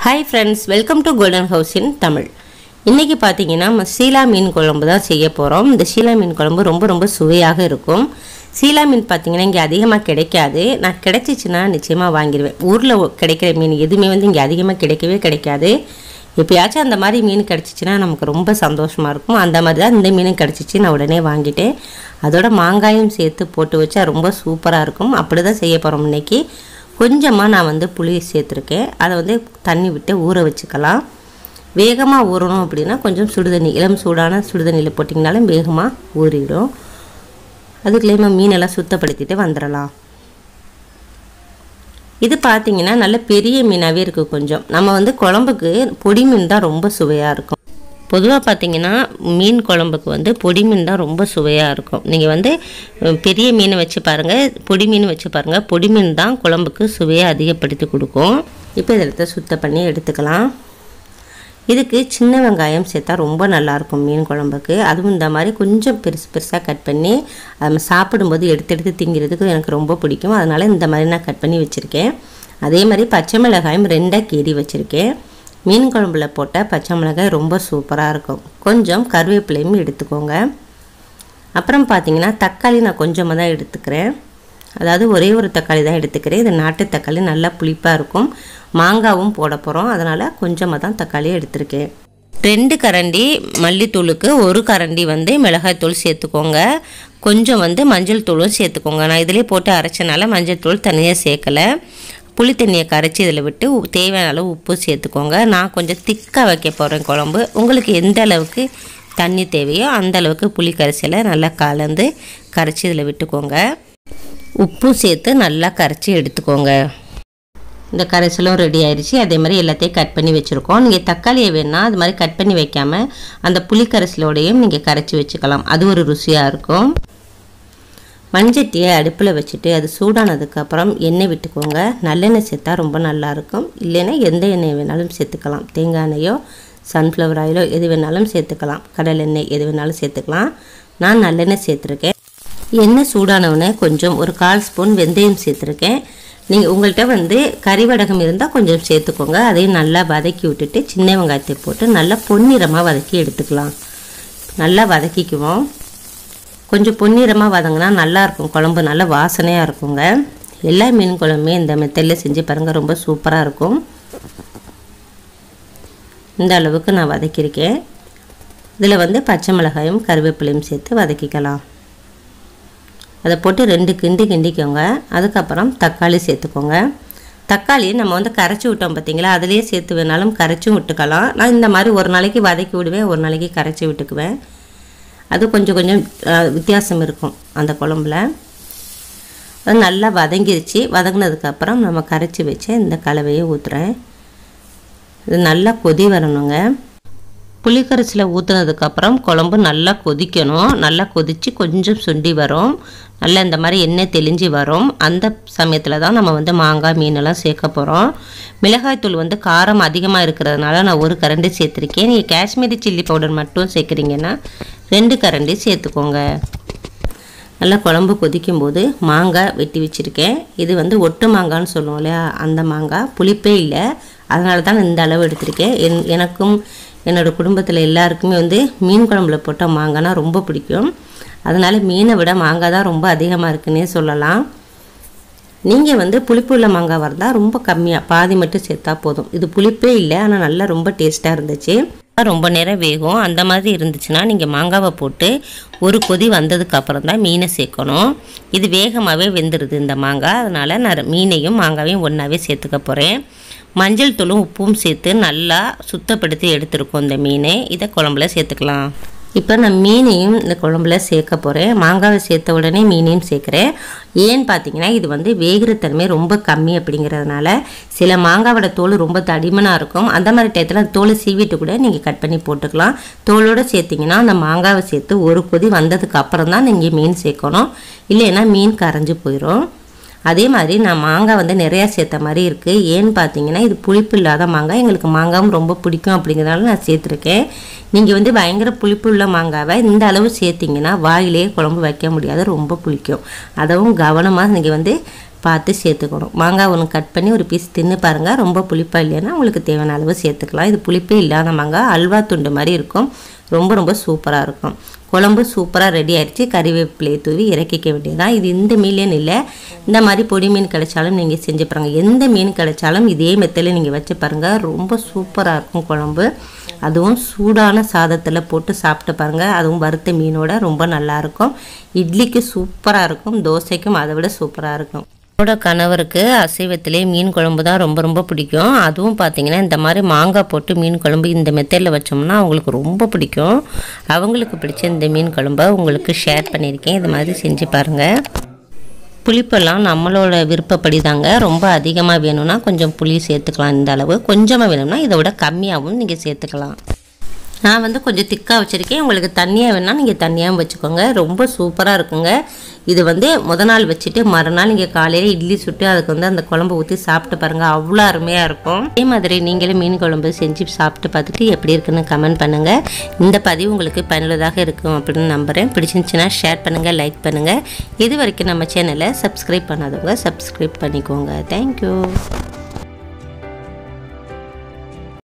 hi friends welcome to golden house in Tamil இன்றைக்கி பார்த்தீங்கன்னா நம்ம சீலா மீன் குழம்பு தான் செய்ய போகிறோம் இந்த சீலா மீன் குழம்பு ரொம்ப ரொம்ப சுவையாக இருக்கும் சீலா மீன் பார்த்தீங்கன்னா இங்கே அதிகமாக கிடைக்காது நான் கிடைச்சிச்சுன்னா நிச்சயமாக வாங்கிடுவேன் ஊரில் கிடைக்கிற மீன் எதுவுமே வந்து இங்கே அதிகமாக கிடைக்கவே கிடைக்காது எப்பயாச்சும் அந்த மாதிரி மீன் கிடச்சிச்சின்னா நமக்கு ரொம்ப சந்தோஷமாக இருக்கும் அந்த மாதிரி தான் இந்த மீனும் கிடச்சிச்சு நான் உடனே வாங்கிட்டேன் அதோட மாங்காயும் சேர்த்து போட்டு வச்சா ரொம்ப சூப்பராக இருக்கும் அப்படி தான் செய்ய போகிறோம் இன்னைக்கு கொஞ்சமாக நான் வந்து புளி சேர்த்துருக்கேன் அதை வந்து தண்ணி விட்டு ஊற வச்சுக்கலாம் வேகமாக ஊறணும் அப்படின்னா கொஞ்சம் சுடுதண்ணி இளம் சூடான சுடுதண்ணியில் போட்டிங்கனாலும் வேகமாக ஊறிடும் அதுக்குள்ளே நம்ம மீனெல்லாம் சுத்தப்படுத்திட்டு வந்துடலாம் இது பார்த்தீங்கன்னா நல்ல பெரிய மீனாகவே இருக்குது கொஞ்சம் நம்ம வந்து குழம்புக்கு பொடி மீன் தான் ரொம்ப சுவையாக இருக்கும் பொதுவாக பார்த்தீங்கன்னா மீன் குழம்புக்கு வந்து பொடி மீன் தான் ரொம்ப சுவையாக இருக்கும் நீங்கள் வந்து அஹ், பெரிய மீனை வச்சு பாருங்கள் பொடி மீன் வச்சு பாருங்கள் பொடி மீன் தான் குழம்புக்கு சுவையை அதிகப்படுத்தி கொடுக்கும் இப்போ இதை எடுத்து சுத்தம் பண்ணி எடுத்துக்கலாம் இதுக்கு சின்ன வெங்காயம் சேர்த்தா ரொம்ப நல்லாயிருக்கும் மீன் குழம்புக்கு அதுவும் இந்த மாதிரி கொஞ்சம் பெருசு பெருசாக கட் பண்ணி நம்ம சாப்பிடும்போது எடுத்து எடுத்து திங்கிறதுக்கு எனக்கு ரொம்ப பிடிக்கும் அதனால் இந்த மாதிரி நான் கட் பண்ணி வச்சுருக்கேன் அதே மாதிரி பச்சை மிளகாயும் ரெண்டாக கீறி வச்சுருக்கேன் மீன் குழம்புல போட்ட பச்சை மிளகாய் ரொம்ப சூப்பராக இருக்கும் கொஞ்சம் கருவேப்பிலையும் எடுத்துக்கோங்க அப்புறம் பார்த்தீங்கன்னா தக்காளி நான் கொஞ்சமாக தான் எடுத்துக்கிறேன் அதாவது ஒரே ஒரு தக்காளி தான் எடுத்துக்கிறேன் இது நாட்டு தக்காளி நல்லா புளிப்பாக இருக்கும் மாங்காவும் போட போகிறோம் அதனால் கொஞ்சமாக தான் தக்காளி எடுத்திருக்கேன் ரெண்டு கரண்டி மல்லித்தூளுக்கு ஒரு கரண்டி வந்து மிளகாய்த்தூள் சேர்த்துக்கோங்க கொஞ்சம் வந்து மஞ்சள் தூளும் சேர்த்துக்கோங்க நான் இதிலே போட்டு அரைச்சனால மஞ்சள் தூள் தனியாக சேர்க்கலை புளி தண்ணியை கரைச்சி இதில் விட்டு உ- தேவையான அளவு உப்பு சேர்த்துக்கோங்க நான் கொஞ்சம் திக்காக வைக்க போகிறேன் குழம்பு உங்களுக்கு எந்த அளவுக்கு தண்ணி தேவையோ அந்த அளவுக்கு புளி கரைசலை நல்லா கலந்து கரைச்சி இதில் விட்டுக்கோங்க உப்பும் சேர்த்து நல்லா கரைச்சி எடுத்துக்கோங்க இந்த கரைசலும் ரெடி ஆயிடுச்சு அதே மாதிரி எல்லாத்தையும் கட் பண்ணி வச்சுருக்கோம் நீங்கள் தக்காளியை வேணால் அது மாதிரி கட் பண்ணி வைக்காமல் அந்த புளி கரைசலோடையும் நீங்கள் கரைச்சி வச்சுக்கலாம் அது ஒரு ருசியாக இருக்கும் மண்சட்டியை அடுப்பில் வச்சுட்டு அது சூடானதுக்கப்புறம் எண்ணெய் விட்டுக்கோங்க நல்லெண்ணெய் சேர்த்தா ரொம்ப நல்லாயிருக்கும் இல்லைன்னா எந்த எண்ணெய் வேணாலும் சேர்த்துக்கலாம் தேங்காய் எண்ணெயோ சன்ஃப்ளவர் ஆயிலோ எது வேணாலும் சேர்த்துக்கலாம் கடல் எண்ணெய் எது வேணாலும் சேர்த்துக்கலாம் நான் நல்லெண்ணெய் சேர்த்துருக்கேன் எண்ணெய் சூடானவுடனே கொஞ்சம் ஒரு கால் ஸ்பூன் வெந்தயம் சேர்த்துருக்கேன் நீங்கள் உங்கள்கிட்ட வந்து கறிவடகம் இருந்தால் கொஞ்சம் சேர்த்துக்கோங்க அதையும் நல்லா வதக்கி விட்டுட்டு சின்ன வெங்காயத்தை போட்டு நல்லா பொன்னிறமாக வதக்கி எடுத்துக்கலாம் நல்லா வதக்கிக்குவோம் கொஞ்சம் பொன்னிறமாக வதங்கினா நல்லாயிருக்கும் குழம்பு நல்லா வாசனையாக இருக்குங்க எல்லா மீன் குழம்புமே இந்த மெத்தடில் செஞ்சு பாருங்கள் ரொம்ப சூப்பராக இருக்கும் இந்த அளவுக்கு நான் வதக்கியிருக்கேன் இதில் வந்து பச்சை மிளகாயும் கருவேப்பிலையும் சேர்த்து வதக்கிக்கலாம் அதை போட்டு ரெண்டு கிண்டி கிண்டிக்கோங்க அதுக்கப்புறம் தக்காளி சேர்த்துக்கோங்க தக்காளி நம்ம வந்து கரைச்சி விட்டோம் பார்த்தீங்களா அதுலேயே சேர்த்து வேணாலும் கரைச்சும் விட்டுக்கலாம் நான் இந்த மாதிரி ஒரு நாளைக்கு வதக்கி விடுவேன் ஒரு நாளைக்கு கரைச்சி விட்டுக்குவேன் அது கொஞ்சம் கொஞ்சம் அஹ், வித்தியாசம் இருக்கும் அந்த குழம்புல அது நல்லா வதங்கிருச்சு வதங்கினதுக்கப்புறம் நம்ம கரைச்சி வச்ச இந்த கலவையை ஊற்றுறேன் இது நல்லா கொதி வரணுங்க புளிக்கரைச்சியில் ஊற்றுனதுக்கப்புறம் குழம்பு நல்லா கொதிக்கணும் நல்லா கொதித்து கொஞ்சம் சுண்டி வரும் நல்லா இந்த மாதிரி எண்ணெய் தெளிஞ்சு வரும் அந்த சமயத்தில் தான் நம்ம வந்து மாங்காய் மீனெல்லாம் சேர்க்க போகிறோம் மிளகாய்த்தூள் வந்து காரம் அதிகமாக இருக்கிறதுனால நான் ஒரு கரண்டி சேர்த்துருக்கேன் நீங்கள் காஷ்மீரி சில்லி பவுடர் மட்டும் சேர்க்குறீங்கன்னா ரெண்டு கரண்டி சேர்த்துக்கோங்க நல்லா குழம்பு கொதிக்கும்போது மாங்காய் வெட்டி வச்சுருக்கேன் இது வந்து ஒட்டு மாங்கான்னு சொல்லுவோம் இல்லையா அந்த மாங்காய் புளிப்பே இல்லை அதனால தான் நான் இந்த அளவு எடுத்திருக்கேன் என் எனக்கும் என்னோடய குடும்பத்தில் எல்லாருக்குமே வந்து மீன் குழம்புல போட்ட மாங்காய்னா ரொம்ப பிடிக்கும் அதனால் மீனை விட மாங்காய் தான் ரொம்ப அதிகமாக இருக்குன்னே சொல்லலாம் நீங்கள் வந்து புளிப்பு உள்ள மாங்காய் வரதா ரொம்ப கம்மியாக பாதி மட்டும் சேர்த்தா போதும் இது புளிப்பே இல்லை ஆனால் நல்லா ரொம்ப டேஸ்ட்டாக இருந்துச்சு ரொம்ப நேரம் வேகும் அந்த மாதிரி இருந்துச்சுன்னா நீங்கள் மாங்காவை போட்டு ஒரு கொதி வந்ததுக்கு அப்புறம் தான் மீனை சேர்க்கணும் இது வேகமாகவே வெந்துடுது இந்த மாங்காய் அதனால் நான் மீனையும் மாங்காவையும் ஒன்றாவே சேர்த்துக்க போகிறேன் மஞ்சள் தூளும் உப்பும் சேர்த்து நல்லா சுத்தப்படுத்தி எடுத்துருக்கோம் இந்த மீனை இதை குழம்புல சேர்த்துக்கலாம் இப்போ நான் மீனையும் இந்த குழம்புல சேர்க்க போகிறேன் மாங்காவை சேர்த்த உடனே மீனையும் சேர்க்குறேன் ஏன்னு பார்த்தீங்கன்னா இது வந்து வேகிற தன்மை ரொம்ப கம்மி அப்படிங்கிறதுனால சில மாங்காவோட தோல் ரொம்ப தடிமனாக இருக்கும் அந்த மாதிரி டயத்தில் தோலை சீவிட்டு கூட நீங்கள் கட் பண்ணி போட்டுக்கலாம் தோலோடு சேர்த்திங்கன்னா அந்த மாங்காவை சேர்த்து ஒரு கொதி வந்ததுக்கு அப்புறம் தான் நீங்கள் மீன் சேர்க்கணும் இல்லைன்னா மீன் கரைஞ்சு போயிடும் அதே மாதிரி நான் மாங்காய் வந்து நிறையா சேர்த்த மாதிரி இருக்குது ஏன்னு பார்த்தீங்கன்னா இது புளிப்பு இல்லாத மாங்காய் எங்களுக்கு மாங்காவும் ரொம்ப பிடிக்கும் அப்படிங்கிறதால நான் சேர்த்துருக்கேன் நீங்கள் வந்து பயங்கர புளிப்பு உள்ள மாங்காவை இந்த அளவு சேர்த்திங்கன்னா வாயிலே குழம்பு வைக்க முடியாது ரொம்ப புளிக்கும் அதுவும் கவனமாக நீங்கள் வந்து பார்த்து சேர்த்துக்கணும் மாங்காய் ஒன்று கட் பண்ணி ஒரு பீஸ் தின்னு பாருங்கள் ரொம்ப புளிப்பாக இல்லைன்னா உங்களுக்கு தேவையான அளவு சேர்த்துக்கலாம் இது புளிப்பே இல்லாத மாங்காய் அல்வா துண்டு மாதிரி இருக்கும் ரொம்ப ரொம்ப சூப்பராக இருக்கும் குழம்பு சூப்பராக ரெடி ஆயிடுச்சு கறிவேப்பிலையை தூவி இறக்கிக்க வேண்டியதுதான் இது இந்த மீன் இல்லை இந்த மாதிரி பொடி மீன் கிடைச்சாலும் நீங்கள் செஞ்சு பாருங்கள் எந்த மீன் கிடைச்சாலும் இதே மெத்தடில் நீங்கள் வச்சு பாருங்கள் ரொம்ப சூப்பராக இருக்கும் குழம்பு அதுவும் சூடான சாதத்தில் போட்டு சாப்பிட்டு பாருங்கள் அதுவும் வறுத்த மீனோட ரொம்ப நல்லாயிருக்கும் இட்லிக்கு சூப்பராக இருக்கும் தோசைக்கும் அதை விட சூப்பராக இருக்கும் என்னோட கணவருக்கு அசைவத்திலே மீன் குழம்பு தான் ரொம்ப ரொம்ப பிடிக்கும் அதுவும் பார்த்தீங்கன்னா இந்த மாதிரி மாங்காய் போட்டு மீன் குழம்பு இந்த மெத்தடில் வச்சோம்னா அவங்களுக்கு ரொம்ப பிடிக்கும் அவங்களுக்கு பிடிச்ச இந்த மீன் குழம்பை உங்களுக்கு ஷேர் பண்ணியிருக்கேன் இது மாதிரி செஞ்சு பாருங்கள் புளிப்பெல்லாம் நம்மளோட விருப்பப்படி தாங்க ரொம்ப அதிகமாக வேணும்னா கொஞ்சம் புளி சேர்த்துக்கலாம் இந்த அளவு கொஞ்சமாக வேணும்னா இதை விட கம்மியாகவும் நீங்கள் சேர்த்துக்கலாம் நான் வந்து கொஞ்சம் திக்காக வச்சுருக்கேன் உங்களுக்கு தண்ணியாக வேணால் நீங்கள் தண்ணியாகவும் வச்சுக்கோங்க ரொம்ப சூப்பராக இருக்குங்க இது வந்து முத நாள் வச்சுட்டு மறுநாள் நீங்கள் காலையில் இட்லி சுட்டு அதுக்கு வந்து அந்த குழம்பு ஊற்றி சாப்பிட்டு பாருங்கள் அவ்வளோ அருமையாக இருக்கும் அதே மாதிரி நீங்களும் மீன் குழம்பு செஞ்சு சாப்பிட்டு பார்த்துட்டு எப்படி இருக்குன்னு கமெண்ட் பண்ணுங்கள் இந்த பதிவு உங்களுக்கு பயனுள்ளதாக இருக்கும் அப்படின்னு நம்புகிறேன் பிடிச்சிருந்துச்சுன்னா ஷேர் பண்ணுங்கள் லைக் பண்ணுங்கள் இது வரைக்கும் நம்ம சேனலை சப்ஸ்கிரைப் பண்ணாதவங்க சப்ஸ்கிரைப் பண்ணிக்கோங்க தேங்க்யூ